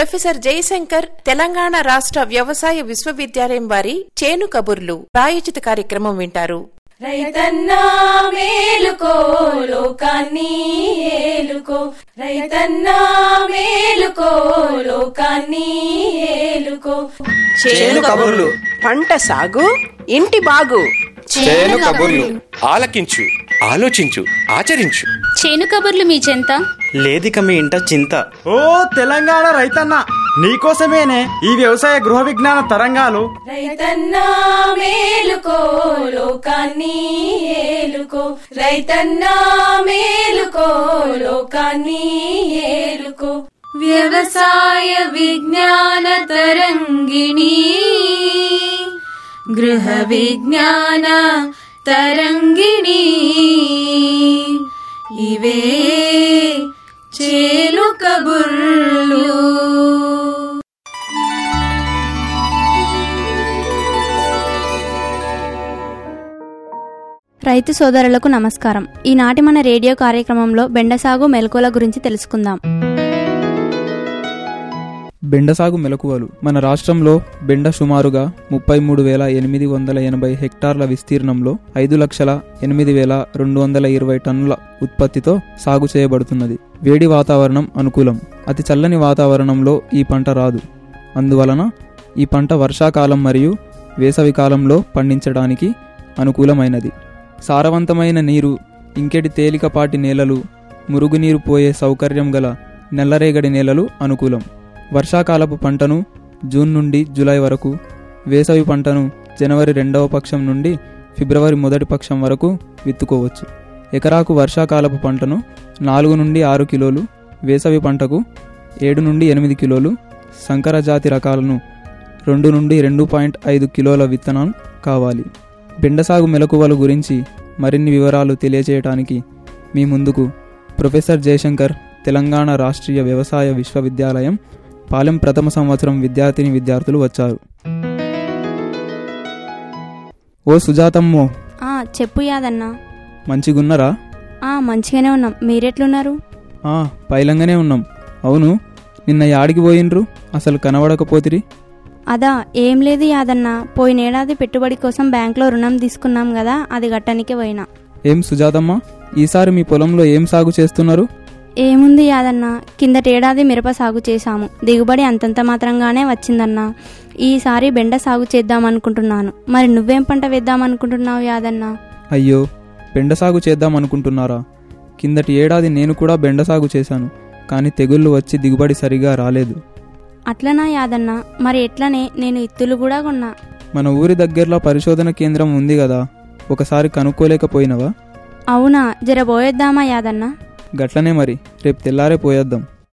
professor Jayashankar Telangana రాష్ట్ర వ్యవసాయ విశ్వవిద్యాలయం వారి చేను కబుర్లు ప్రాయోజిత కార్యక్రమం వింటారు రైతన్నా మేలుకో లోకాన్ని ఏలుకో రైతన్నా మేలుకో లోకాన్ని ఏలుకో చేను కబుర్లు పంట సాగు ఇంటి బాగు చేను కబుర్లు ఆలకించు ఆలోచించు ఆచరించు చేను కబుర్లు మీ చెంత లేదిక మీ ఇంట చింత ఓ తెలంగాణ రైతన్న నీకోసమేనే ఈ వ్యవసాయ గృహ విజ్ఞాన తరంగాలు రైతన్నా మేలుకో లోకాన్ని ఏలుకో రైతన్నా మేలుకో లోకాన్ని ఏలుకో వ్యవసాయ విజ్ఞాన తరంగిణి గృహ విజ్ఞాన తరంగిణి ఇవే చేలు కబుర్లు రైతు సోదరులకు నమస్కారం ఈనాటి మన రేడియో కార్యక్రమంలో బెండసాగు మెలకువల గురించి తెలుసుకుందాం బెండ సాగు మెలకువలు మన రాష్ట్రంలో బెండ సుమారుగా ముప్పై మూడు వేల ఎనిమిది వందల ఎనభై హెక్టార్ల విస్తీర్ణంలో ఐదు లక్షల ఎనిమిది వేల రెండు వందల ఇరవై టన్నుల ఉత్పత్తితో సాగు చేయబడుతున్నది వేడి వాతావరణం అనుకూలం అతి చల్లని వాతావరణంలో ఈ పంట రాదు అందువలన ఈ పంట వర్షాకాలం మరియు వేసవి కాలంలో పండించడానికి అనుకూలమైనది సారవంతమైన నీరు ఇంకెటి తేలికపాటి నేలలు మురుగునీరు పోయే సౌకర్యం గల నల్లరేగడి నేలలు అనుకూలం వర్షాకాలపు పంటను జూన్ నుండి జూలై వరకు వేసవి పంటను జనవరి రెండవ పక్షం నుండి ఫిబ్రవరి మొదటి పక్షం వరకు విత్తుకోవచ్చు ఎకరాకు వర్షాకాలపు పంటను నాలుగు నుండి ఆరు కిలోలు వేసవి పంటకు ఏడు నుండి ఎనిమిది కిలోలు సంకర జాతి రకాలను రెండు నుండి రెండు పాయింట్ ఐదు కిలోల విత్తనం కావాలి బెండసాగు మెలకువల గురించి మరిన్ని వివరాలు తెలియజేయడానికి మీ ముందుకు ప్రొఫెసర్ జయశంకర్ తెలంగాణ రాష్ట్రీయ వ్యవసాయ విశ్వవిద్యాలయం పాలెం ప్రథమ సంవత్సరం విద్యార్థిని విద్యార్థులు వచ్చారు ఓ సుజాతమ్మో ఆ చెప్పు యాదన్నా మంచిగున్నరా ఆ మంచిగానే ఉన్నాం మీరెట్లున్నారు ఆ పైలంగానే ఉన్నాం అవును నిన్న యాడికి పోయినరు అసలు కనబడకపోతిరి అదా ఏం లేదు యాదన్న పోయినేడాది పెట్టుబడి కోసం బ్యాంక్లో రుణం తీసుకున్నాం కదా అది గట్టనికే పోయినా ఏం సుజాతమ్మ ఈసారి మీ పొలంలో ఏం సాగు చేస్తున్నారు ఏముంది యాదన్న కిందటేడాది మిరప సాగు చేశాము దిగుబడి అంతంత మాత్రంగానే వచ్చిందన్నా ఈసారి బెండ సాగు చేద్దామనుకుంటున్నాను మరి నువ్వేం పంట వేద్దామనుకుంటున్నావు యాదన్న అయ్యో బెండ సాగు చేద్దాం అనుకుంటున్నారా కిందటి ఏడాది నేను కూడా బెండ సాగు చేశాను కానీ తెగుళ్ళు వచ్చి దిగుబడి సరిగా రాలేదు అట్లనా యాదన్న మరి ఎట్లనే నేను ఇత్తులు కూడా కొన్నా మన ఊరి దగ్గరలో పరిశోధన కేంద్రం ఉంది కదా ఒకసారి కనుక్కోలేకపోయినవా అవునా జర పోయొద్దామా యాదన్న గట్లనే మరి రేపు తెల్లారే పోయేద్దాం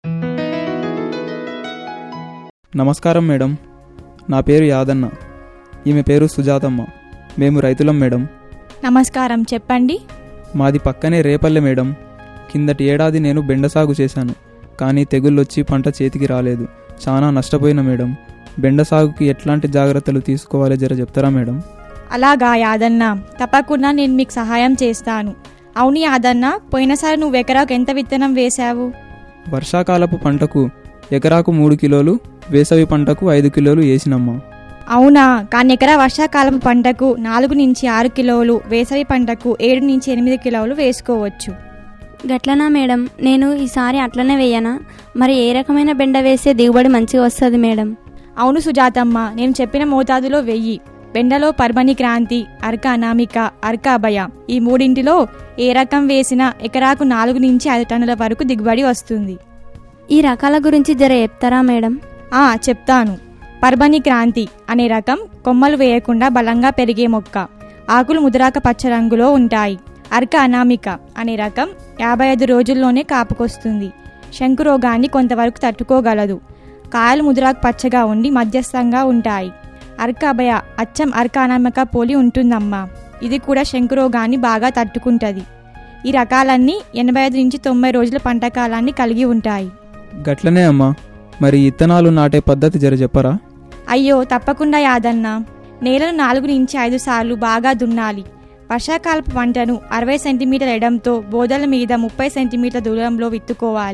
నమస్కారం మేడం నా పేరు యాదన్న ఈమె పేరు సుజాతమ్మ మేము రైతులం మేడం నమస్కారం చెప్పండి మాది పక్కనే రేపల్లె మేడం కిందటి ఏడాది నేను బెండ సాగు చేశాను కానీ తెగుళ్ళొచ్చి పంట చేతికి రాలేదు చాలా నష్టపోయిన మేడం బెండ సాగుకి ఎట్లాంటి జాగ్రత్తలు తీసుకోవాలో జర చెప్తారా మేడం అలాగా యాదన్న తప్పకుండా నేను మీకు సహాయం చేస్తాను అవును యాదన్న పోయినసారి నువ్వు ఎకరాకు ఎంత విత్తనం వేశావు వర్షాకాలపు పంటకు ఎకరాకు మూడు కిలోలు వేసవి పంటకు ఐదు కిలోలు వేసినమ్మా అవునా కానీ ఎకరా వర్షాకాలపు పంటకు నాలుగు నుంచి ఆరు కిలోలు వేసవి పంటకు ఏడు నుంచి ఎనిమిది కిలోలు వేసుకోవచ్చు గట్లనా మేడం నేను ఈసారి అట్లనే వేయనా మరి ఏ రకమైన బెండ వేస్తే దిగుబడి మంచిగా వస్తుంది మేడం అవును సుజాతమ్మ నేను చెప్పిన మోతాదులో వెయ్యి బెండలో పర్మని క్రాంతి అర్క అనామిక అర్క అభయ ఈ మూడింటిలో ఏ రకం వేసినా ఎకరాకు నాలుగు నుంచి ఐదు టన్నుల వరకు దిగుబడి వస్తుంది ఈ రకాల గురించి జర చెప్తారా మేడం ఆ చెప్తాను పర్బని క్రాంతి అనే రకం కొమ్మలు వేయకుండా బలంగా పెరిగే మొక్క ఆకులు ముదురాక పచ్చ రంగులో ఉంటాయి అర్క అనామిక అనే రకం యాభై ఐదు రోజుల్లోనే కాపుకొస్తుంది శంకురోగాన్ని కొంతవరకు తట్టుకోగలదు కాయలు ముదురాకు పచ్చగా ఉండి మధ్యస్థంగా ఉంటాయి అర్క అభయ అచ్చం అర్క అనామిక పోలి ఉంటుందమ్మా ఇది కూడా శంకురోగాన్ని బాగా తట్టుకుంటది ఈ రకాలన్నీ ఎనభై ఐదు నుంచి తొంభై రోజుల పంట కాలాన్ని కలిగి ఉంటాయి గట్లనే అమ్మా మరి ఇత్తనాలు నాటే పద్ధతి జర చెప్పరా అయ్యో తప్పకుండా యాదన్న నేలను నాలుగు నుంచి ఐదు సార్లు బాగా దున్నాలి వర్షాకాలపు పంటను అరవై సెంటీమీటర్ల ఎడంతో బోదల మీద ముప్పై సెంటీమీటర్ల దూరంలో విత్తుకోవాలి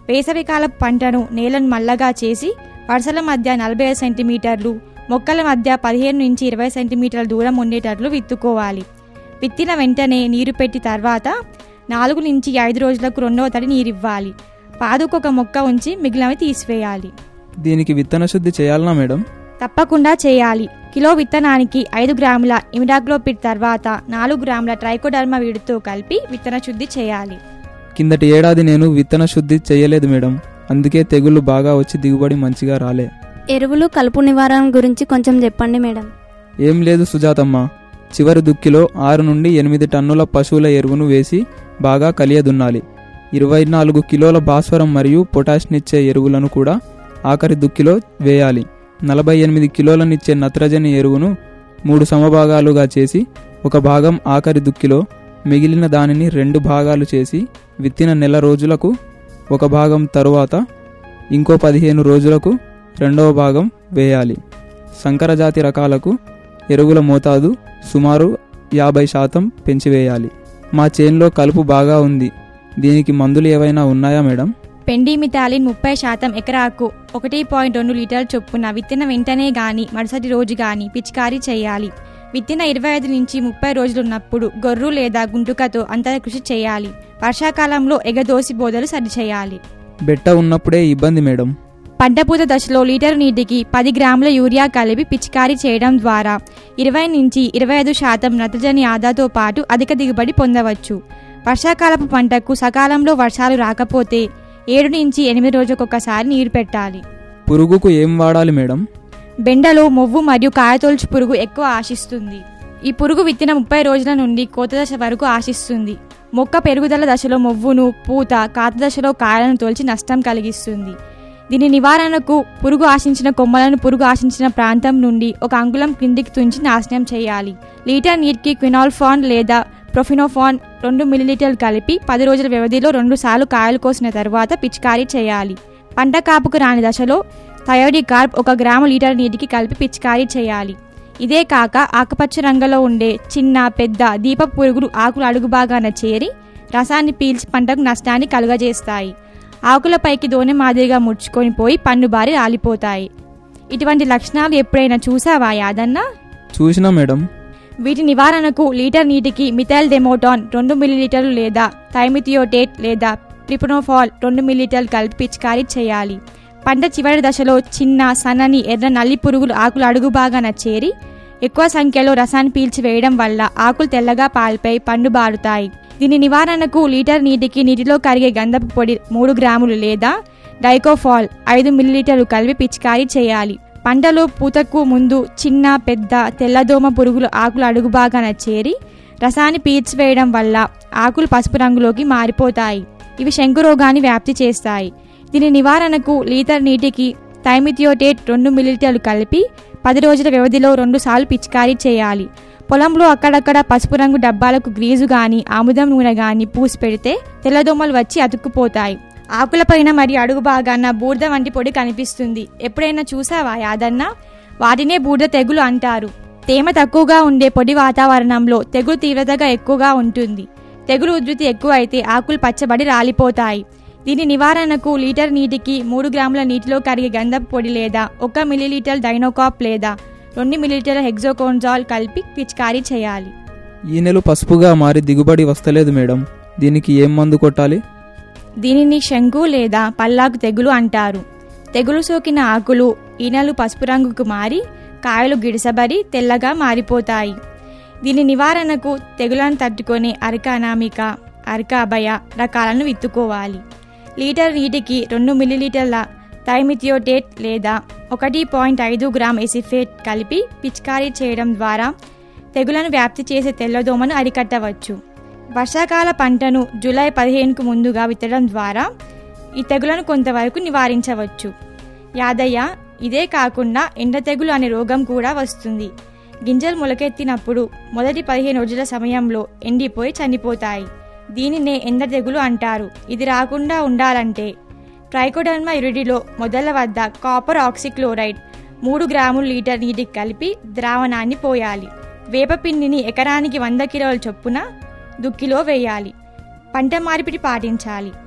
వేసవికాల పంటను నేలను మల్లగా చేసి వరుసల మధ్య నలభై ఐదు సెంటీమీటర్లు మొక్కల మధ్య పదిహేను నుంచి ఇరవై సెంటీమీటర్ల దూరం ఉండేటట్లు విత్తుకోవాలి విత్తిన వెంటనే నీరు పెట్టి తర్వాత నాలుగు నుంచి ఐదు రోజులకు రెండవ తడి నీరివ్వాలి పాదుకొక మొక్క ఉంచి మిగిలినవి తీసివేయాలి దీనికి విత్తన శుద్ధి చేయాలనా మేడం తప్పకుండా చేయాలి కిలో విత్తనానికి ఐదు గ్రాముల ఇమిడాక్లోపిడ్ తర్వాత నాలుగు గ్రాముల ట్రైకోడర్మా వీడితో కలిపి విత్తన శుద్ధి చేయాలి కిందటి ఏడాది నేను విత్తన శుద్ధి చేయలేదు మేడం అందుకే తెగుళ్ళు బాగా వచ్చి దిగుబడి మంచిగా రాలే ఎరువులు కలుపు నివారణ గురించి కొంచెం చెప్పండి మేడం ఏం లేదు సుజాతమ్మ చివరి దుక్కిలో ఆరు నుండి ఎనిమిది టన్నుల పశువుల ఎరువును వేసి బాగా కలియదున్నాలి ఇరవై నాలుగు కిలోల భాస్వరం మరియు పొటాష్నిచ్చే ఎరువులను కూడా ఆఖరి దుక్కిలో వేయాలి నలభై ఎనిమిది కిలోలనిచ్చే నత్రజని ఎరువును మూడు సమభాగాలుగా చేసి ఒక భాగం ఆఖరి దుక్కిలో మిగిలిన దానిని రెండు భాగాలు చేసి విత్తిన నెల రోజులకు ఒక భాగం తరువాత ఇంకో పదిహేను రోజులకు రెండవ భాగం వేయాలి సంకరజాతి రకాలకు ఎరువుల మోతాదు సుమారు యాభై శాతం పెంచివేయాలి మా చేన్లో కలుపు బాగా ఉంది దీనికి మందులు ఏవైనా ఉన్నాయా మేడం పెండిమిథాలిన్ ముప్పై శాతం ఎకరాకు ఒకటి పాయింట్ రెండు లీటర్ల చొప్పున విత్తిన వెంటనే గాని మరుసటి రోజు గాని పిచికారీ చేయాలి విత్తిన ఇరవై ఐదు నుంచి ముప్పై రోజులున్నప్పుడు గొర్రు లేదా గుంటుకతో అంతర కృషి చేయాలి వర్షాకాలంలో ఎగదోసి బోదలు సరిచేయాలి బెట్ట ఉన్నప్పుడే ఇబ్బంది మేడం పంటపూత దశలో లీటరు నీటికి పది గ్రాముల యూరియా కలిపి పిచికారీ చేయడం ద్వారా ఇరవై నుంచి ఇరవై ఐదు శాతం నత్రజని ఆదాతో పాటు అధిక దిగుబడి పొందవచ్చు వర్షాకాలపు పంటకు సకాలంలో వర్షాలు రాకపోతే ఏడు నుంచి ఎనిమిది రోజుకొకసారి నీరు పెట్టాలి పురుగుకు ఏం వాడాలి మేడం బెండలో మొవ్వు మరియు కాయతొలుచు పురుగు ఎక్కువ ఆశిస్తుంది ఈ పురుగు విత్తిన ముప్పై రోజుల నుండి కోత దశ వరకు ఆశిస్తుంది మొక్క పెరుగుదల దశలో మొవ్వును పూత కాత దశలో కాయలను తోల్చి నష్టం కలిగిస్తుంది దీని నివారణకు పురుగు ఆశించిన కొమ్మలను పురుగు ఆశించిన ప్రాంతం నుండి ఒక అంగుళం క్రిందికి తుంచి నాశనం చేయాలి లీటర్ నీటికి క్వినాల్ఫాన్ లేదా ప్రొఫినోఫాన్ రెండు మిల్లీలీటర్లు కలిపి పది రోజుల వ్యవధిలో రెండు సార్లు కాయలు కోసిన తర్వాత పిచికారీ చేయాలి పంట కాపుకు రాని దశలో థయోడికార్బ్ ఒక గ్రాము లీటర్ నీటికి కలిపి పిచికారీ చేయాలి ఇదే కాక ఆకుపచ్చ రంగులో ఉండే చిన్న పెద్ద దీప పురుగులు ఆకులు అడుగు భాగాన చేరి రసాన్ని పీల్చి పంటకు నష్టాన్ని కలుగజేస్తాయి ఆకులపైకి దోనె మాదిరిగా ముడుచుకొని పోయి పన్ను బారి రాలిపోతాయి ఇటువంటి లక్షణాలు ఎప్పుడైనా చూసావా యాదన్న చూసినా మేడం వీటి నివారణకు లీటర్ నీటికి మిథైల్ డెమోటాన్ రెండు మిల్లీలీటర్లు లేదా థైమిథియోటేట్ లేదా ప్రిపనోఫాల్ రెండు మిల్లీలీటర్లు కలిపి పిచికారీ చేయాలి పంట చివరి దశలో చిన్న సన్నని ఎర్ర నల్లి పురుగులు ఆకులు అడుగు భాగాన చేరి ఎక్కువ సంఖ్యలో రసాన్ని పీల్చివేయడం వల్ల ఆకులు తెల్లగా పాలిపోయి పండు బారుతాయి దీని నివారణకు లీటర్ నీటికి నీటిలో కరిగే గంధపు పొడి మూడు గ్రాములు లేదా డైకోఫాల్ ఐదు మిల్లీలీటర్లు కలిపి పిచికారీ చేయాలి పంటలో పూతకు ముందు చిన్న పెద్ద తెల్లదోమ పురుగులు ఆకులు అడుగు భాగాన చేరి రసాన్ని పీల్చివేయడం వల్ల ఆకులు పసుపు రంగులోకి మారిపోతాయి ఇవి శంకు రోగాన్ని వ్యాప్తి చేస్తాయి దీని నివారణకు లీటర్ నీటికి థైమిథియోటేట్ రెండు మిల్లీలీటర్లు కలిపి పది రోజుల వ్యవధిలో రెండు సార్లు పిచికారీ చేయాలి పొలంలో అక్కడక్కడ పసుపు రంగు డబ్బాలకు గ్రీజు గాని ఆముదం నూనె గాని పూసి పెడితే తెల్లదోమలు వచ్చి అతుక్కుపోతాయి ఆకులపైన మరియు అడుగు భాగాన బూర్ద వంటి పొడి కనిపిస్తుంది ఎప్పుడైనా చూసావా యాదన్న వాటినే బూర్ద తెగులు అంటారు తేమ తక్కువగా ఉండే పొడి వాతావరణంలో తెగులు తీవ్రతగా ఎక్కువగా ఉంటుంది తెగులు ఉధృతి ఎక్కువ అయితే ఆకులు పచ్చబడి రాలిపోతాయి దీని నివారణకు లీటర్ నీటికి మూడు గ్రాముల నీటిలో కరిగే గంధపు పొడి లేదా ఒక మిల్లీలీటర్ డైనోకాప్ లేదా రెండు మిల్లీలీటర్ హెగ్జోకోన్జాల్ కలిపి పిచికారీ చేయాలి ఈ నెల పసుపుగా మారి దిగుబడి వస్తలేదు మేడం దీనికి ఏం మందు కొట్టాలి దీనిని శంకు లేదా పల్లాకు తెగులు అంటారు తెగులు సోకిన ఆకులు ఈనెలు పసుపు రంగుకు మారి కాయలు గిడిసబడి తెల్లగా మారిపోతాయి దీని నివారణకు తెగులను తట్టుకొని అరక అనామిక అరక అభయ రకాలను విత్తుకోవాలి లీటర్ నీటికి రెండు మిల్లీలీటర్ల థైమిథియోటేట్ లేదా ఒకటి పాయింట్ ఐదు గ్రామ్ ఎసిఫేట్ కలిపి పిచికారీ చేయడం ద్వారా తెగులను వ్యాప్తి చేసే తెల్లదోమను అరికట్టవచ్చు వర్షాకాల పంటను జూలై పదిహేనుకు ముందుగా విత్తడం ద్వారా ఈ తెగులను కొంతవరకు నివారించవచ్చు యాదయ్య ఇదే కాకుండా ఎండ తెగులు అనే రోగం కూడా వస్తుంది గింజలు మొలకెత్తినప్పుడు మొదటి పదిహేను రోజుల సమయంలో ఎండిపోయి చనిపోతాయి దీనినే ఎండ తెగులు అంటారు ఇది రాకుండా ఉండాలంటే ట్రైకోడర్మా ఇరిడిలో మొదల వద్ద కాపర్ ఆక్సిక్లోరైడ్ మూడు గ్రాములు లీటర్ నీటికి కలిపి ద్రావణాన్ని పోయాలి వేపపిండిని ఎకరానికి వంద కిలోల చొప్పున దుక్కిలో వేయాలి పంట మార్పిడి పాటించాలి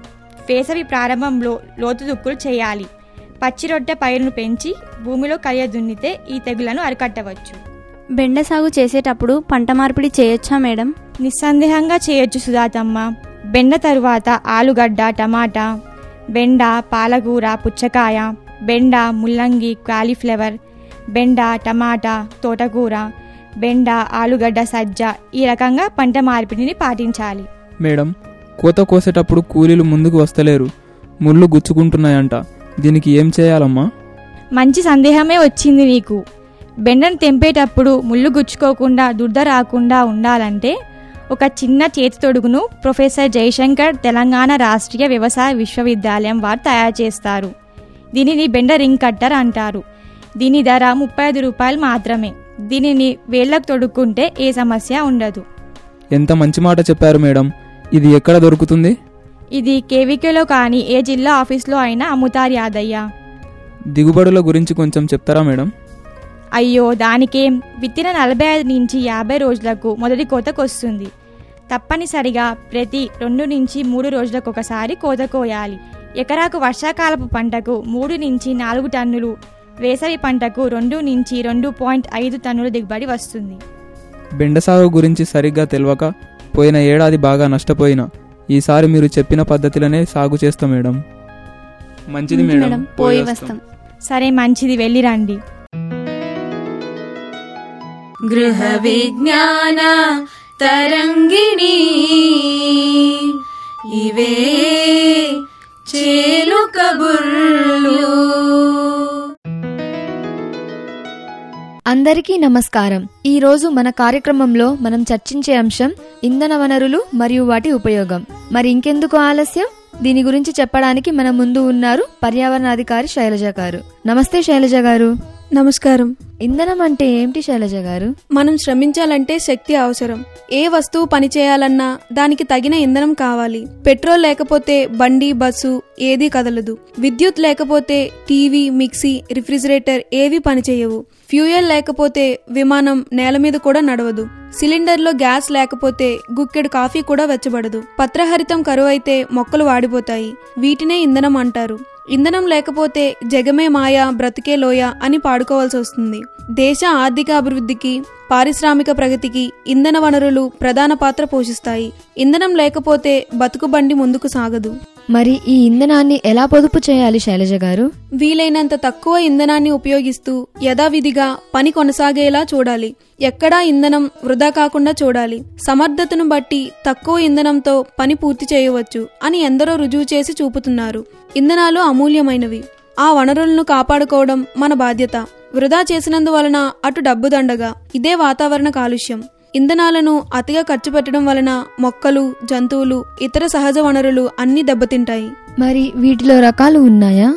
వేసవి ప్రారంభంలో లోతు దుక్కులు చేయాలి పచ్చి రొట్టె పైరును పెంచి భూమిలో కలియ దున్నితే ఈ తెగులను అరికట్టవచ్చు బెండ సాగు చేసేటప్పుడు పంట మార్పిడి చేయొచ్చా మేడం నిస్సందేహంగా చేయొచ్చు సుధాతమ్మ బెండ తరువాత ఆలుగడ్డ టమాటా బెండ పాలకూర పుచ్చకాయ బెండ ముల్లంగి కాలీఫ్లవర్ బెండ టమాటా తోటకూర బెండ ఆలుగడ్డ సజ్జ ఈ రకంగా పంట మార్పిడిని పాటించాలి మేడం కోత కోసేటప్పుడు కూలీలు ముందుకు వస్తలేరు ముళ్ళు గుచ్చుకుంటున్నాయంట దీనికి ఏం చేయాలమ్మా మంచి సందేహమే వచ్చింది నీకు బెండను తెంపేటప్పుడు ముళ్ళు గుచ్చుకోకుండా దుర్ద రాకుండా ఉండాలంటే ఒక చిన్న చేతి తొడుగును ప్రొఫెసర్ జయశంకర్ తెలంగాణ రాష్ట్రీయ వ్యవసాయ విశ్వవిద్యాలయం వారు తయారు చేస్తారు దీనిని బెండ రింగ్ కట్టర్ అంటారు దీని ధర ముప్పై ఐదు రూపాయలు మాత్రమే దీనిని వేళ్ళకు తొడుక్కుంటే ఏ సమస్య ఉండదు ఎంత మంచి మాట చెప్పారు మేడం ఇది ఎక్కడ దొరుకుతుంది ఇది కేవీకేలో కానీ ఏ జిల్లా ఆఫీస్లో అయినా అమ్ముతారు యాదయ్య దిగుబడుల గురించి కొంచెం చెప్తారా మేడం అయ్యో దానికేం విత్తిన నలభై ఐదు నుంచి యాభై రోజులకు మొదటి కోతకు వస్తుంది తప్పనిసరిగా ప్రతి రెండు నుంచి మూడు రోజులకు ఒకసారి కోత కోయాలి ఎకరాకు వర్షాకాలపు పంటకు మూడు నుంచి నాలుగు టన్నులు వేసవి పంటకు రెండు నుంచి రెండు పాయింట్ ఐదు టన్నుల దిగుబడి వస్తుంది బెండ సాగు గురించి సరిగ్గా తెలియక పోయిన ఏడాది బాగా నష్టపోయిన ఈసారి మీరు చెప్పిన పద్ధతిలోనే సాగు చేస్తాం మేడం మంచిది మేడం పోయి వస్తాం సరే మంచిది వెళ్ళిరండి గృహ విజ్ఞాన తరంగిణి ఇవే చేలు కబుర్లు అందరికీ నమస్కారం ఈ రోజు మన కార్యక్రమంలో మనం చర్చించే అంశం ఇంధన వనరులు మరియు వాటి ఉపయోగం మరి ఇంకెందుకు ఆలస్యం దీని గురించి చెప్పడానికి మన ముందు ఉన్నారు పర్యావరణాధికారి శైలజ గారు నమస్తే శైలజ గారు నమస్కారం ఇంధనం అంటే ఏంటి శైలజ గారు మనం శ్రమించాలంటే శక్తి అవసరం ఏ వస్తువు పనిచేయాలన్నా దానికి తగిన ఇంధనం కావాలి పెట్రోల్ లేకపోతే బండి బస్సు ఏదీ కదలదు విద్యుత్ లేకపోతే టీవీ మిక్సీ రిఫ్రిజిరేటర్ ఏవి పనిచేయవు ఫ్యూయల్ లేకపోతే విమానం నేల మీద కూడా నడవదు సిలిండర్లో గ్యాస్ లేకపోతే గుక్కెడు కాఫీ కూడా వెచ్చబడదు పత్రహరితం కరువైతే మొక్కలు వాడిపోతాయి వీటినే ఇంధనం అంటారు ఇంధనం లేకపోతే జగమే మాయ బ్రతికే లోయ అని పాడుకోవాల్సి వస్తుంది దేశ ఆర్థిక అభివృద్ధికి పారిశ్రామిక ప్రగతికి ఇంధన వనరులు ప్రధాన పాత్ర పోషిస్తాయి ఇంధనం లేకపోతే బతుకు బండి ముందుకు సాగదు మరి ఈ ఇంధనాన్ని ఎలా పొదుపు చేయాలి శైలజ గారు వీలైనంత తక్కువ ఇంధనాన్ని ఉపయోగిస్తూ యథావిధిగా పని కొనసాగేలా చూడాలి ఎక్కడా ఇంధనం వృధా కాకుండా చూడాలి సమర్థతను బట్టి తక్కువ ఇంధనంతో పని పూర్తి చేయవచ్చు అని ఎందరో రుజువు చేసి చూపుతున్నారు ఇంధనాలు అమూల్యమైనవి ఆ వనరులను కాపాడుకోవడం మన బాధ్యత వృధా చేసినందువలన అటు డబ్బు దండగా ఇదే వాతావరణ కాలుష్యం ఇంధనాలను అతిగా ఖర్చు పెట్టడం వలన మొక్కలు జంతువులు ఇతర సహజ వనరులు అన్నీ దెబ్బతింటాయి మరి వీటిలో రకాలు ఉన్నాయా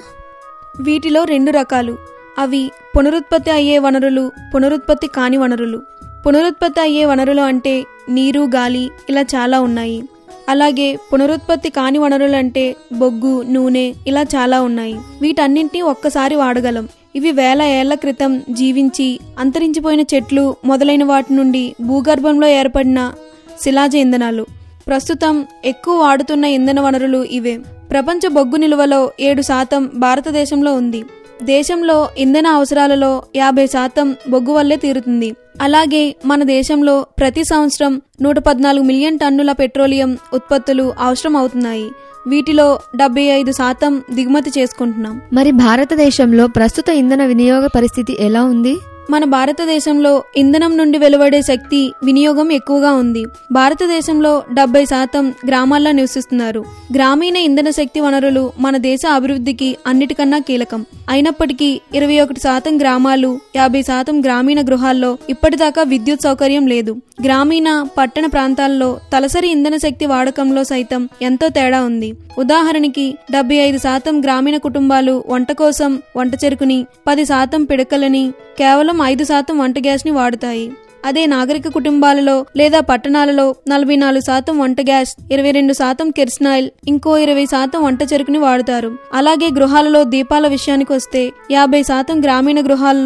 వీటిలో రెండు రకాలు అవి పునరుత్పత్తి అయ్యే వనరులు పునరుత్పత్తి కాని వనరులు పునరుత్పత్తి అయ్యే వనరులు అంటే నీరు గాలి ఇలా చాలా ఉన్నాయి అలాగే పునరుత్పత్తి కాని వనరులు అంటే బొగ్గు నూనె ఇలా చాలా ఉన్నాయి వీటన్నింటినీ ఒక్కసారి వాడగలం ఇవి వేల ఏళ్ల క్రితం జీవించి అంతరించిపోయిన చెట్లు మొదలైన వాటి నుండి భూగర్భంలో ఏర్పడిన శిలాజ ఇంధనాలు ప్రస్తుతం ఎక్కువ వాడుతున్న ఇంధన వనరులు ఇవే ప్రపంచ బొగ్గు నిల్వలో ఏడు శాతం భారతదేశంలో ఉంది దేశంలో ఇంధన అవసరాలలో యాభై శాతం బొగ్గు వల్లే తీరుతుంది అలాగే మన దేశంలో ప్రతి సంవత్సరం నూట పద్నాలుగు మిలియన్ టన్నుల పెట్రోలియం ఉత్పత్తులు అవసరం అవుతున్నాయి వీటిలో డెబ్బై ఐదు శాతం దిగుమతి చేసుకుంటున్నాం మరి భారతదేశంలో ప్రస్తుత ఇంధన వినియోగ పరిస్థితి ఎలా ఉంది మన భారతదేశంలో ఇంధనం నుండి వెలువడే శక్తి వినియోగం ఎక్కువగా ఉంది భారతదేశంలో డెబ్బై శాతం గ్రామాల్లో నివసిస్తున్నారు గ్రామీణ ఇంధన శక్తి వనరులు మన దేశ అభివృద్ధికి అన్నిటికన్నా కీలకం అయినప్పటికీ ఇరవై ఒకటి శాతం గ్రామాలు యాభై శాతం గ్రామీణ గృహాల్లో ఇప్పటిదాకా విద్యుత్ సౌకర్యం లేదు గ్రామీణ పట్టణ ప్రాంతాల్లో తలసరి ఇంధన శక్తి వాడకంలో సైతం ఎంతో తేడా ఉంది ఉదాహరణకి డెబ్బై ఐదు శాతం గ్రామీణ కుటుంబాలు వంట కోసం వంట చెరుకుని పది శాతం పిడకలని కేవలం ఐదు శాతం వంట గ్యాస్ ని వాడుతాయి అదే నాగరిక కుటుంబాలలో లేదా పట్టణాలలో నలభై నాలుగు శాతం వంట గ్యాస్ ఇరవై రెండు శాతం కెరసనాయిల్ ఇంకో ఇరవై శాతం వంట చెరుకుని వాడుతారు అలాగే గృహాలలో దీపాల విషయానికి వస్తే యాభై శాతం గ్రామీణ గృహాలలో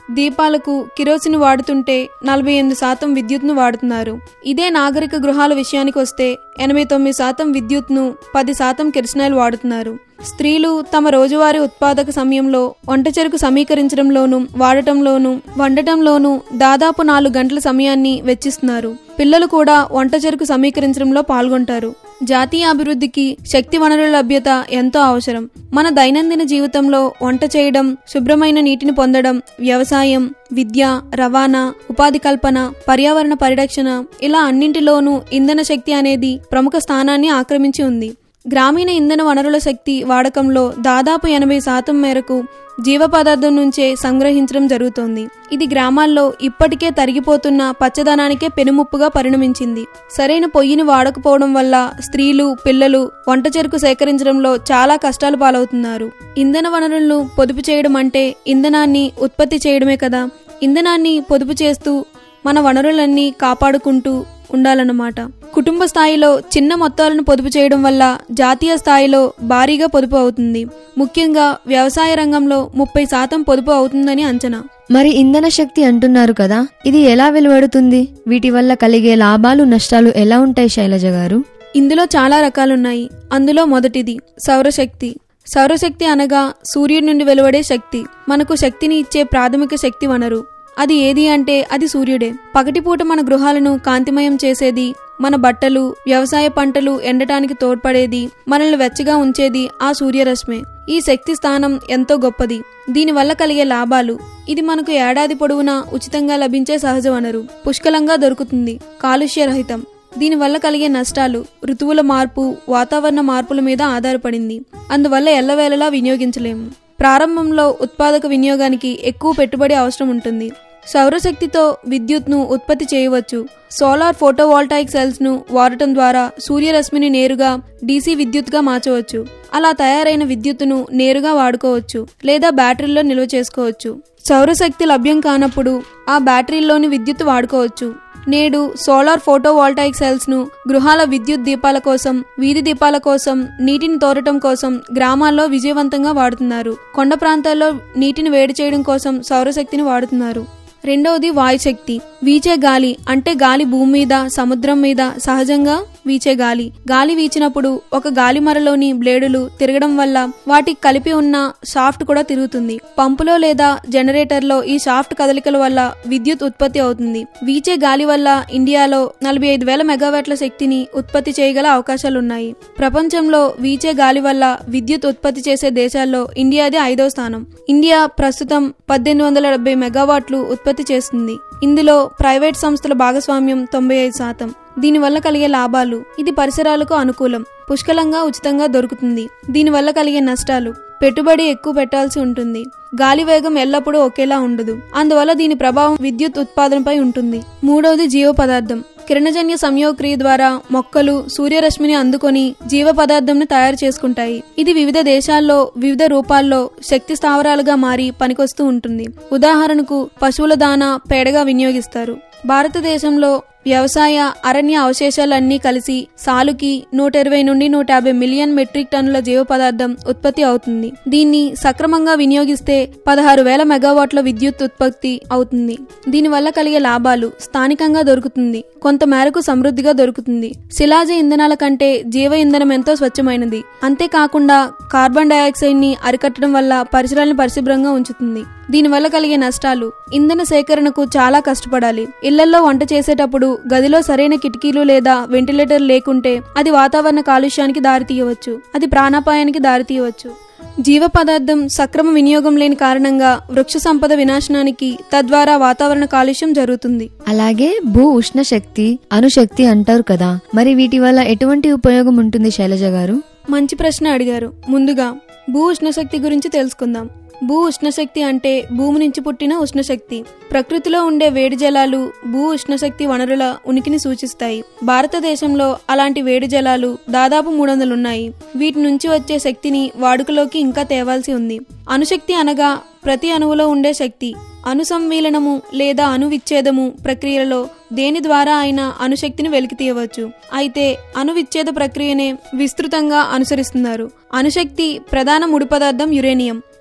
దీపాలకు కిరోసిన్ వాడుతుంటే నలభై ఎనిమిది శాతం విద్యుత్ను వాడుతున్నారు ఇదే నాగరిక గృహాల విషయానికి వస్తే ఎనభై తొమ్మిది శాతం విద్యుత్ను పది శాతం కిరసనాయిల్ వాడుతున్నారు స్త్రీలు తమ రోజువారీ ఉత్పాదక సమయంలో వంట చెరుకు సమీకరించడంలోనూ వాడటంలోనూ వండటంలోనూ దాదాపు నాలుగు గంటల సమయాన్ని వెచ్చిస్తున్నారు పిల్లలు కూడా వంట చెరుకు సమీకరించడంలో పాల్గొంటారు జాతీయ అభివృద్ధికి శక్తి వనరుల లభ్యత ఎంతో అవసరం మన దైనందిన జీవితంలో వంట చేయడం శుభ్రమైన నీటిని పొందడం వ్యవసాయం విద్య రవాణా ఉపాధి కల్పన పర్యావరణ పరిరక్షణ ఇలా అన్నింటిలోనూ ఇంధన శక్తి అనేది ప్రముఖ స్థానాన్ని ఆక్రమించి ఉంది గ్రామీణ ఇంధన వనరుల శక్తి వాడకంలో దాదాపు ఎనభై శాతం మేరకు జీవ పదార్థం నుంచే సంగ్రహించడం జరుగుతోంది ఇది గ్రామాల్లో ఇప్పటికే తరిగిపోతున్న పచ్చదనానికే పెనుముప్పుగా పరిణమించింది సరైన పొయ్యిని వాడకపోవడం వల్ల స్త్రీలు పిల్లలు వంట చెరుకు సేకరించడంలో చాలా కష్టాలు పాలవుతున్నారు ఇంధన వనరులను పొదుపు చేయడం అంటే ఇంధనాన్ని ఉత్పత్తి చేయడమే కదా ఇంధనాన్ని పొదుపు చేస్తూ మన వనరులన్నీ కాపాడుకుంటూ ఉండాలన్నమాట కుటుంబ స్థాయిలో చిన్న మొత్తాలను పొదుపు చేయడం వల్ల జాతీయ స్థాయిలో భారీగా పొదుపు అవుతుంది ముఖ్యంగా వ్యవసాయ రంగంలో ముప్పై శాతం పొదుపు అవుతుందని అంచనా మరి ఇంధన శక్తి అంటున్నారు కదా ఇది ఎలా వెలువడుతుంది వీటి వల్ల కలిగే లాభాలు నష్టాలు ఎలా ఉంటాయి శైలజ గారు ఇందులో చాలా రకాలున్నాయి అందులో మొదటిది సౌరశక్తి సౌరశక్తి అనగా సూర్యుడి నుండి వెలువడే శక్తి మనకు శక్తిని ఇచ్చే ప్రాథమిక శక్తి వనరు అది ఏది అంటే అది సూర్యుడే పగటిపూట మన గృహాలను కాంతిమయం చేసేది మన బట్టలు వ్యవసాయ పంటలు ఎండటానికి తోడ్పడేది మనల్ని వెచ్చగా ఉంచేది ఆ సూర్యరశ్మే ఈ శక్తి స్థానం ఎంతో గొప్పది దీనివల్ల కలిగే లాభాలు ఇది మనకు ఏడాది పొడవునా ఉచితంగా లభించే సహజ వనరు పుష్కలంగా దొరుకుతుంది కాలుష్యరహితం దీనివల్ల కలిగే నష్టాలు ఋతువుల మార్పు వాతావరణ మార్పుల మీద ఆధారపడింది అందువల్ల ఎల్లవేళలా వినియోగించలేము ప్రారంభంలో ఉత్పాదక వినియోగానికి ఎక్కువ పెట్టుబడి అవసరం ఉంటుంది సౌరశక్తితో విద్యుత్ను ఉత్పత్తి చేయవచ్చు సోలార్ ఫోటోవాల్టాయిక్ సెల్స్ ను వాడటం ద్వారా సూర్యరశ్మిని నేరుగా డీసీ విద్యుత్గా మార్చవచ్చు అలా తయారైన విద్యుత్తును నేరుగా వాడుకోవచ్చు లేదా బ్యాటరీల్లో నిల్వ చేసుకోవచ్చు సౌరశక్తి లభ్యం కానప్పుడు ఆ బ్యాటరీల్లోని విద్యుత్ వాడుకోవచ్చు నేడు సోలార్ ఫోటోవాల్టాయిక్ సెల్స్ ను గృహాల విద్యుత్ దీపాల కోసం వీధి దీపాల కోసం నీటిని తోరటం కోసం గ్రామాల్లో విజయవంతంగా వాడుతున్నారు కొండ ప్రాంతాల్లో నీటిని వేడి చేయడం కోసం సౌరశక్తిని వాడుతున్నారు రెండవది వాయుశక్తి వీచే గాలి అంటే గాలి భూమి మీద సముద్రం మీద సహజంగా వీచే గాలి గాలి వీచినప్పుడు ఒక గాలి మరలోని బ్లేడులు తిరగడం వల్ల వాటికి కలిపి ఉన్న షాఫ్ట్ కూడా తిరుగుతుంది పంపులో లేదా జనరేటర్లో ఈ షాఫ్ట్ కదలికల వల్ల విద్యుత్ ఉత్పత్తి అవుతుంది వీచే గాలి వల్ల ఇండియాలో నలభై ఐదు వేల మెగావాట్ల శక్తిని ఉత్పత్తి చేయగల అవకాశాలున్నాయి ప్రపంచంలో వీచే గాలి వల్ల విద్యుత్ ఉత్పత్తి చేసే దేశాల్లో ఇండియాది ఐదవ స్థానం ఇండియా ప్రస్తుతం పద్దెనిమిది వందల డెబ్బై మెగావాట్లు ఉత్పత్తి చేస్తుంది ఇందులో ప్రైవేట్ సంస్థల భాగస్వామ్యం తొంభై ఐదు శాతం దీనివల్ల కలిగే లాభాలు ఇది పరిసరాలకు అనుకూలం పుష్కలంగా ఉచితంగా దొరుకుతుంది దీనివల్ల కలిగే నష్టాలు పెట్టుబడి ఎక్కువ పెట్టాల్సి ఉంటుంది గాలి వేగం ఎల్లప్పుడూ ఒకేలా ఉండదు అందువల్ల దీని ప్రభావం విద్యుత్ ఉత్పాదనపై ఉంటుంది మూడవది జీవ పదార్థం కిరణజన్య సంయోగక్రియ ద్వారా మొక్కలు సూర్యరశ్మిని అందుకొని జీవ పదార్థంను తయారు చేసుకుంటాయి ఇది వివిధ దేశాల్లో వివిధ రూపాల్లో శక్తి స్థావరాలుగా మారి పనికొస్తూ ఉంటుంది ఉదాహరణకు పశువుల దానా పేడగా వినియోగిస్తారు భారతదేశంలో వ్యవసాయ అరణ్య అవశేషాలన్నీ కలిసి సాలుకి నూట ఇరవై నుండి నూట యాభై మిలియన్ మెట్రిక్ టన్నుల జీవ పదార్థం ఉత్పత్తి అవుతుంది దీన్ని సక్రమంగా వినియోగిస్తే పదహారు వేల మెగావాట్ల విద్యుత్ ఉత్పత్తి అవుతుంది దీనివల్ల కలిగే లాభాలు స్థానికంగా దొరుకుతుంది కొంత మేరకు సమృద్ధిగా దొరుకుతుంది శిలాజ ఇంధనాల కంటే జీవ ఇంధనం ఎంతో స్వచ్ఛమైనది అంతేకాకుండా కార్బన్ డయాక్సైడ్ ని అరికట్టడం వల్ల పరిసరాలను పరిశుభ్రంగా ఉంచుతుంది దీనివల్ల కలిగే నష్టాలు ఇంధన సేకరణకు చాలా కష్టపడాలి ఇళ్లలో వంట చేసేటప్పుడు గదిలో సరైన కిటికీలు లేదా వెంటిలేటర్ లేకుంటే అది వాతావరణ కాలుష్యానికి దారితీయవచ్చు అది ప్రాణాపాయానికి దారితీయవచ్చు జీవ పదార్థం సక్రమ వినియోగం లేని కారణంగా వృక్ష సంపద వినాశనానికి తద్వారా వాతావరణ కాలుష్యం జరుగుతుంది అలాగే భూ ఉష్ణ శక్తి అణుశక్తి అంటారు కదా మరి వీటి వల్ల ఎటువంటి ఉపయోగం ఉంటుంది శైలజ గారు మంచి ప్రశ్న అడిగారు ముందుగా భూ ఉష్ణశక్తి గురించి తెలుసుకుందాం భూ ఉష్ణశక్తి అంటే భూమి నుంచి పుట్టిన ఉష్ణశక్తి ప్రకృతిలో ఉండే వేడి జలాలు భూ ఉష్ణశక్తి వనరుల ఉనికిని సూచిస్తాయి భారతదేశంలో అలాంటి వేడి జలాలు దాదాపు మూడు వందలున్నాయి వీటి నుంచి వచ్చే శక్తిని వాడుకలోకి ఇంకా తేవాల్సి ఉంది అణుశక్తి అనగా ప్రతి అణువులో ఉండే శక్తి అణుసమ్మీలనము లేదా అణువిచ్ఛేదము ప్రక్రియలలో దేని ద్వారా అయినా అణుశక్తిని వెలికి తీయవచ్చు అయితే అణువిచ్ఛేద ప్రక్రియనే విస్తృతంగా అనుసరిస్తున్నారు అణుశక్తి ప్రధాన ముడి పదార్థం యురేనియం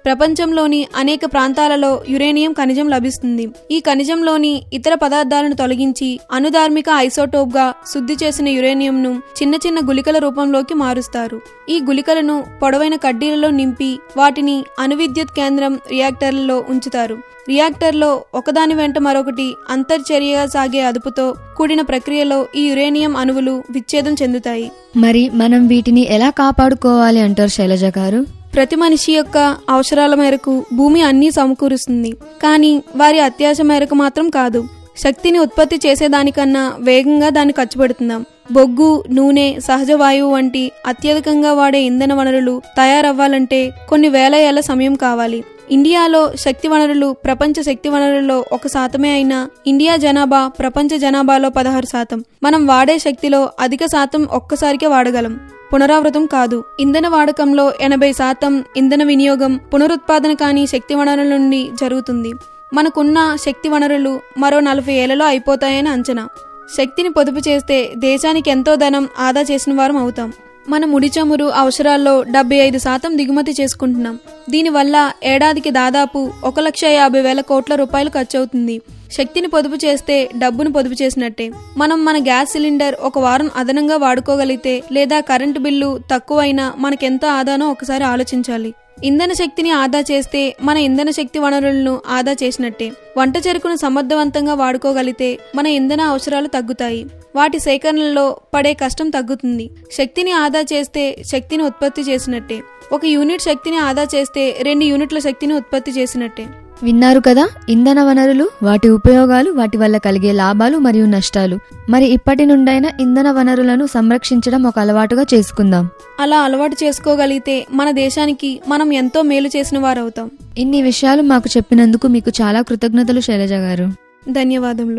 ప్రపంచంలోని అనేక ప్రాంతాలలో యురేనియం ఖనిజం లభిస్తుంది ఈ ఖనిజంలోని ఇతర పదార్థాలను తొలగించి అనుధార్మిక ఐసోటోప్ గా శుద్ధి చేసిన యురేనియంను చిన్న చిన్న గుళికల రూపంలోకి మారుస్తారు ఈ గుళికలను పొడవైన కడ్డీలలో నింపి వాటిని అణువిద్యుత్ కేంద్రం రియాక్టర్లలో ఉంచుతారు రియాక్టర్లో ఒకదాని వెంట మరొకటి అంతర్చర్యగా సాగే అదుపుతో కూడిన ప్రక్రియలో ఈ యురేనియం అణువులు విచ్ఛేదం చెందుతాయి మరి మనం వీటిని ఎలా కాపాడుకోవాలి అంటారు శైలజ గారు ప్రతి మనిషి యొక్క అవసరాల మేరకు భూమి అన్నీ సమకూరుస్తుంది కానీ వారి అత్యాశ మేరకు మాత్రం కాదు శక్తిని ఉత్పత్తి చేసేదానికన్నా వేగంగా దాన్ని ఖర్చు పెడుతున్నాం బొగ్గు నూనె సహజ వాయువు వంటి అత్యధికంగా వాడే ఇంధన వనరులు తయారవ్వాలంటే కొన్ని వేల ఏళ్ల సమయం కావాలి ఇండియాలో శక్తి వనరులు ప్రపంచ శక్తి వనరుల్లో ఒక శాతమే అయినా ఇండియా జనాభా ప్రపంచ జనాభాలో పదహారు శాతం మనం వాడే శక్తిలో అధిక శాతం ఒక్కసారికే వాడగలం పునరావృతం కాదు ఇంధన వాడకంలో ఎనభై శాతం ఇంధన వినియోగం పునరుత్పాదన కాని శక్తి వనరుల నుండి జరుగుతుంది మనకున్న శక్తి వనరులు మరో నలభై ఏళ్లలో అయిపోతాయని అంచనా శక్తిని పొదుపు చేస్తే దేశానికి ఎంతో ధనం ఆదా చేసిన వారం అవుతాం మన ముడి చమురు అవసరాల్లో డెబ్బై ఐదు శాతం దిగుమతి చేసుకుంటున్నాం దీనివల్ల ఏడాదికి దాదాపు ఒక లక్ష యాభై వేల కోట్ల రూపాయలు ఖర్చవుతుంది శక్తిని పొదుపు చేస్తే డబ్బును పొదుపు చేసినట్టే మనం మన గ్యాస్ సిలిండర్ ఒక వారం అదనంగా వాడుకోగలిగితే లేదా కరెంటు బిల్లు తక్కువైనా మనకెంత ఆదానో ఒకసారి ఆలోచించాలి ఇంధన శక్తిని ఆదా చేస్తే మన ఇంధన శక్తి వనరులను ఆదా చేసినట్టే వంట చెరుకును సమర్థవంతంగా వాడుకోగలిగితే మన ఇంధన అవసరాలు తగ్గుతాయి వాటి సేకరణలో పడే కష్టం తగ్గుతుంది శక్తిని ఆదా చేస్తే శక్తిని ఉత్పత్తి చేసినట్టే ఒక యూనిట్ శక్తిని ఆదా చేస్తే రెండు యూనిట్ల శక్తిని ఉత్పత్తి చేసినట్టే విన్నారు కదా ఇంధన వనరులు వాటి ఉపయోగాలు వాటి వల్ల కలిగే లాభాలు మరియు నష్టాలు మరి ఇప్పటి నుండైనా ఇంధన వనరులను సంరక్షించడం ఒక అలవాటుగా చేసుకుందాం అలా అలవాటు చేసుకోగలిగితే మన దేశానికి మనం ఎంతో మేలు చేసిన వారవుతాం ఇన్ని విషయాలు మాకు చెప్పినందుకు మీకు చాలా కృతజ్ఞతలు శైలజ గారు ధన్యవాదములు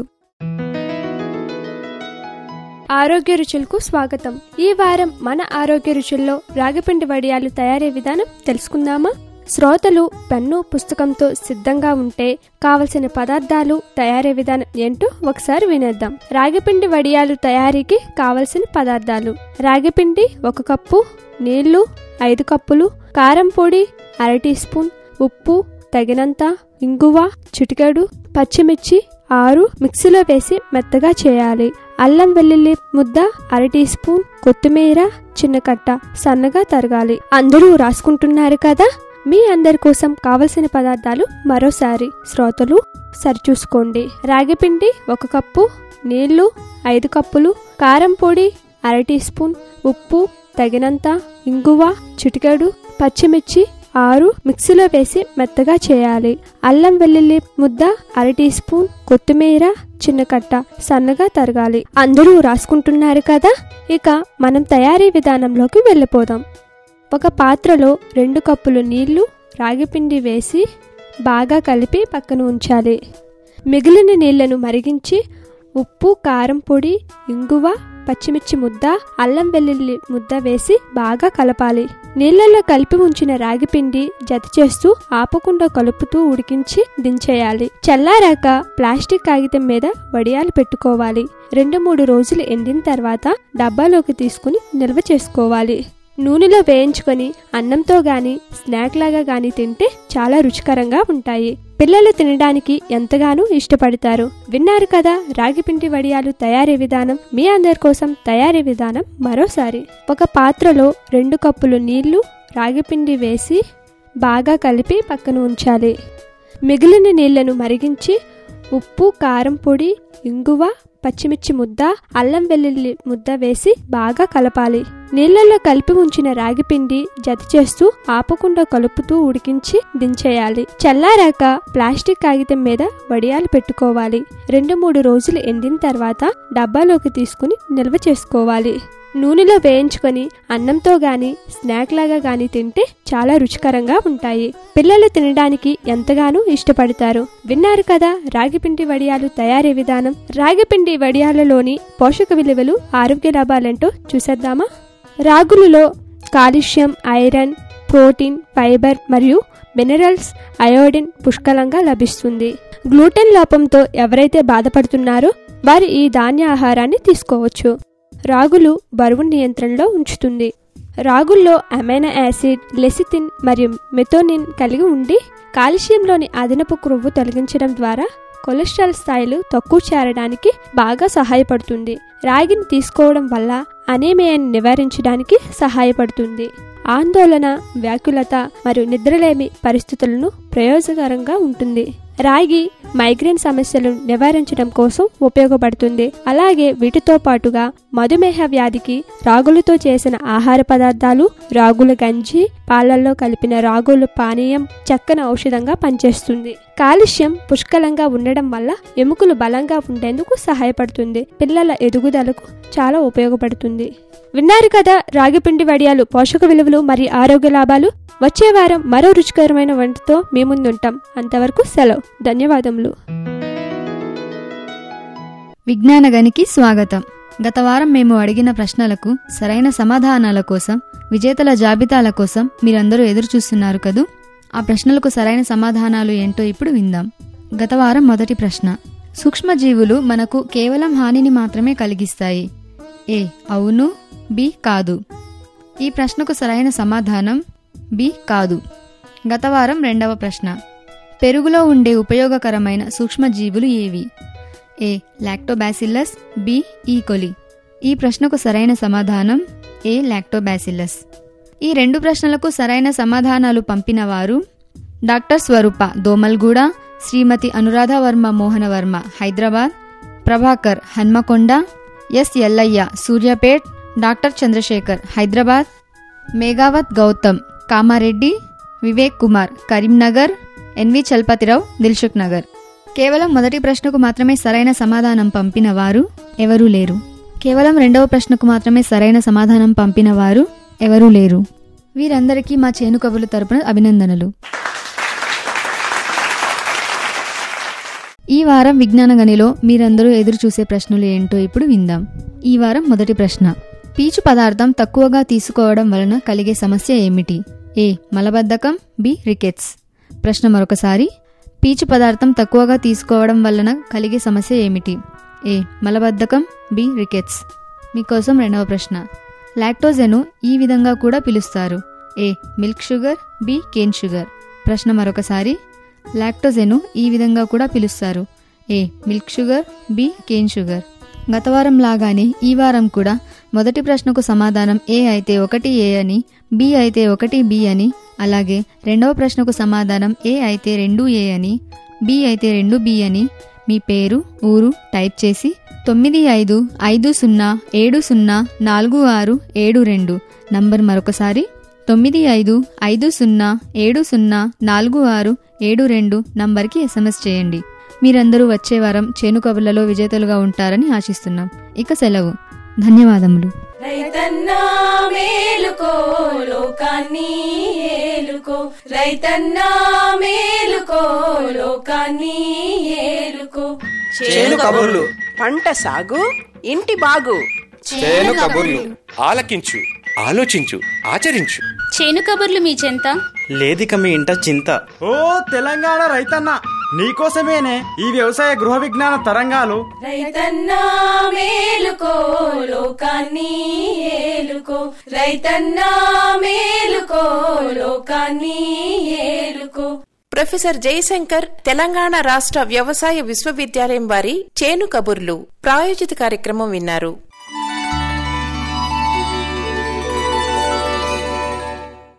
ఆరోగ్య రుచులకు స్వాగతం ఈ వారం మన ఆరోగ్య రుచుల్లో రాగిపిండి వడియాలు తయారీ విధానం తెలుసుకుందామా శ్రోతలు పెన్ను పుస్తకంతో సిద్ధంగా ఉంటే కావలసిన పదార్థాలు తయారీ విధానం ఏంటో ఒకసారి వినేద్దాం రాగిపిండి వడియాలు తయారీకి కావలసిన పదార్థాలు రాగిపిండి ఒక కప్పు నీళ్లు ఐదు కప్పులు కారం పొడి అర టీ స్పూన్ ఉప్పు తగినంత ఇంగువ చిటికెడు పచ్చిమిర్చి ఆరు మిక్సీలో వేసి మెత్తగా చేయాలి అల్లం వెల్లుల్లి ముద్ద అర టీ స్పూన్ కొత్తిమీర చిన్న కట్ట సన్నగా తరగాలి అందరూ రాసుకుంటున్నారు కదా మీ అందరి కోసం కావలసిన పదార్థాలు మరోసారి శ్రోతలు సరిచూసుకోండి రాగిపిండి ఒక కప్పు నీళ్లు ఐదు కప్పులు కారం పొడి అర టీ స్పూన్ ఉప్పు తగినంత ఇంగువ చిటికెడు పచ్చిమిర్చి ఆరు మిక్సీలో వేసి మెత్తగా చేయాలి అల్లం వెల్లుల్లి ముద్ద అర టీ స్పూన్ కొత్తిమీర చిన్న కట్ట సన్నగా తరగాలి అందరూ రాసుకుంటున్నారు కదా ఇక మనం తయారీ విధానంలోకి వెళ్ళిపోదాం ఒక పాత్రలో రెండు కప్పులు నీళ్లు రాగిపిండి వేసి బాగా కలిపి పక్కన ఉంచాలి మిగిలిన నీళ్లను మరిగించి ఉప్పు కారం పొడి ఇంగువ పచ్చిమిర్చి ముద్ద అల్లం వెల్లుల్లి ముద్ద వేసి బాగా కలపాలి నీళ్లలో కలిపి ఉంచిన రాగిపిండి జత చేస్తూ ఆపకుండా కలుపుతూ ఉడికించి దించేయాలి చల్లారాక ప్లాస్టిక్ కాగితం మీద వడియాలు పెట్టుకోవాలి రెండు మూడు రోజులు ఎండిన తర్వాత డబ్బాలోకి తీసుకుని నిల్వ చేసుకోవాలి నూనెలో వేయించుకొని అన్నంతో గాని స్నాక్ లాగా గాని తింటే చాలా రుచికరంగా ఉంటాయి పిల్లలు తినడానికి ఎంతగానో ఇష్టపడతారు విన్నారు కదా రాగిపిండి వడియాలు తయారీ విధానం మీ అందరి కోసం తయారీ విధానం మరోసారి ఒక పాత్రలో రెండు కప్పులు నీళ్లు రాగిపిండి వేసి బాగా కలిపి పక్కన ఉంచాలి మిగిలిన నీళ్లను మరిగించి ఉప్పు కారం పొడి ఇంగువ పచ్చిమిర్చి ముద్ద అల్లం వెల్లుల్లి ముద్ద వేసి బాగా కలపాలి నీళ్లలో కలిపి ఉంచిన రాగిపిండి జత చేస్తూ ఆపకుండా కలుపుతూ ఉడికించి దించేయాలి చల్లారాక ప్లాస్టిక్ కాగితం మీద వడియాలు పెట్టుకోవాలి రెండు మూడు రోజులు ఎండిన తర్వాత డబ్బాలోకి తీసుకుని నిల్వ చేసుకోవాలి నూనెలో వేయించుకొని అన్నంతో గాని స్నాక్ లాగా గాని తింటే చాలా రుచికరంగా ఉంటాయి పిల్లలు తినడానికి ఎంతగానో ఇష్టపడతారు విన్నారు కదా రాగిపిండి వడియాలు తయారీ విధానం రాగిపిండి వడియాలలోని పోషక విలువలు ఆరోగ్య లాభాలేంటో చూసేద్దామా రాగులలో కాల్షియం ఐరన్ ప్రోటీన్ ఫైబర్ మరియు మినరల్స్ అయోడిన్ పుష్కలంగా లభిస్తుంది గ్లూటెన్ లోపంతో ఎవరైతే బాధపడుతున్నారో వారు ఈ ధాన్య ఆహారాన్ని తీసుకోవచ్చు రాగులు బరువు నియంత్రణలో ఉంచుతుంది రాగుల్లో అమైనో యాసిడ్ లెసితిన్ మరియు మెథోనిన్ కలిగి ఉండి కాల్షియంలోని అదనపు క్రొవ్వు తొలగించడం ద్వారా కొలెస్ట్రాల్ స్థాయిలు తక్కువ చేరడానికి బాగా సహాయపడుతుంది రాగిని తీసుకోవడం వల్ల అనేమియాని నివారించడానికి సహాయపడుతుంది ఆందోళన వ్యాకులత మరియు నిద్రలేమి పరిస్థితులను ప్రయోజకరంగా ఉంటుంది రాగి మైగ్రేన్ సమస్యలను నివారించడం కోసం ఉపయోగపడుతుంది అలాగే వీటితో పాటుగా మధుమేహ వ్యాధికి రాగులతో చేసిన ఆహార పదార్థాలు రాగుల గంజి పాలల్లో కలిపిన రాగుల పానీయం చక్కని ఔషధంగా పనిచేస్తుంది కాలుష్యం పుష్కలంగా ఉండడం వల్ల ఎముకలు బలంగా ఉండేందుకు సహాయపడుతుంది పిల్లల ఎదుగుదలకు చాలా ఉపయోగపడుతుంది విన్నారు కదా రాగిపిండి వడియాలు పోషక విలువలు మరియు ఆరోగ్య లాభాలు వచ్చే వారం మరో రుచికరమైన వంటతో మీ ముందుంటాం అంతవరకు సెలవు ధన్యవాదములు విజ్ఞానగనికి స్వాగతం గత వారం మేము అడిగిన ప్రశ్నలకు సరైన సమాధానాల కోసం విజేతల జాబితాల కోసం మీరందరూ ఎదురు చూస్తున్నారు కదూ ఆ ప్రశ్నలకు సరైన సమాధానాలు ఏంటో ఇప్పుడు విందాం గత వారం మొదటి ప్రశ్న సూక్ష్మజీవులు మనకు కేవలం హానిని మాత్రమే కలిగిస్తాయి ఏ అవును బి కాదు ఈ ప్రశ్నకు సరైన సమాధానం బి కాదు గత వారం రెండవ ప్రశ్న పెరుగులో ఉండే ఉపయోగకరమైన సూక్ష్మజీవులు ఏవి ఏ లాక్టోబాసిల్లస్ బి ఈకొలి ఈ ప్రశ్నకు సరైన సమాధానం ఏ లాక్టోబాసిల్లస్ ఈ రెండు ప్రశ్నలకు సరైన సమాధానాలు పంపిన వారు doctor Swarupa Domalguda Srimati Anuradha Varma Mohanavarma Hyderabad Prabhakar Hanmakonda S Ellaiah Suryapet doctor Chandrasekhar Hyderabad Meghavath Gautam Kamareddy Vivek Kumar Karimnagar NV Chalapathirao Dilsukh Nagar కేవలం మొదటి ప్రశ్నకు మాత్రమే సరైన సమాధానం పంపిన వారు ఎవరూ లేరు కేవలం రెండవ ప్రశ్నకు మాత్రమే సరైన సమాధానం పంపిన వారు ఎవరూ లేరు వీరందరికీ మా చేను కబుర్ల తరపున అభినందనలు ఈ వారం విజ్ఞాన గనిలో మీరందరూ ఎదురు చూసే ప్రశ్నలు ఏంటో ఇప్పుడు విందాం ఈ వారం మొదటి ప్రశ్న పీచు పదార్థం తక్కువగా తీసుకోవడం వలన కలిగే సమస్య ఏమిటి ఏ మలబద్ధకం బి రికెట్స్ ప్రశ్న మరొకసారి పీచు పదార్థం తక్కువగా తీసుకోవడం వలన కలిగే సమస్య ఏమిటి ఏ మలబద్ధకం బి రికెట్స్ మీకోసం రెండవ ప్రశ్న లాక్టోజెను ఈ విధంగా కూడా పిలుస్తారు A milk sugar B cane sugar ప్రశ్న మరొకసారి లాక్టోజెను ఈ విధంగా కూడా పిలుస్తారు A milk sugar B cane sugar గత వారం లాగానే ఈ వారం కూడా మొదటి ప్రశ్నకు సమాధానం ఏ అయితే ఒకటి ఏ అని బి అయితే ఒకటి బి అని అలాగే రెండవ ప్రశ్నకు సమాధానం ఏ అయితే రెండు ఏ అని బి అయితే రెండు బి అని మీ పేరు ఊరు టైప్ చేసి తొమ్మిది ఐదు ఐదు సున్నా ఏడు సున్నా నాలుగు ఆరు ఏడు రెండు నంబర్ మరొకసారి తొమ్మిది ఐదు ఐదు సున్నా ఏడు సున్నా నాలుగు ఆరు ఏడు రెండు నంబర్కి ఎస్ఎంఎస్ చేయండి మీరందరూ వచ్చే వారం చేను కబుర్లలో విజేతలుగా ఉంటారని ఆశిస్తున్నాం ఇక సెలవు ధన్యవాదములు రైతన్నా మేలుకో లోకాన్ని ఏలుకో రైతన్నా మేలుకో లోకాన్ని ఏలుకో చేను కబుర్లు పంట సాగు ఇంటి బాగు చేను కబుర్లు ఆలకించు ఆలోచించు ఆచరించు చేను కబుర్లు మీ చెంత లేదిక మీ ఇంట చింత ఓ తెలంగాణ రైతన్న నీకోసమేనే ఈ వ్యవసాయ గృహ విజ్ఞాన తరంగాలు రైతన్నా మేలుకో లోకాన్ని ఏలుకో రైతన్నా మేలుకో లోకాన్ని ఏలుకో ప్రొఫెసర్ జయశంకర్ తెలంగాణ రాష్ట్ర వ్యవసాయ విశ్వవిద్యాలయం వారి చేను కబుర్లు ప్రాయోజిత కార్యక్రమం విన్నారు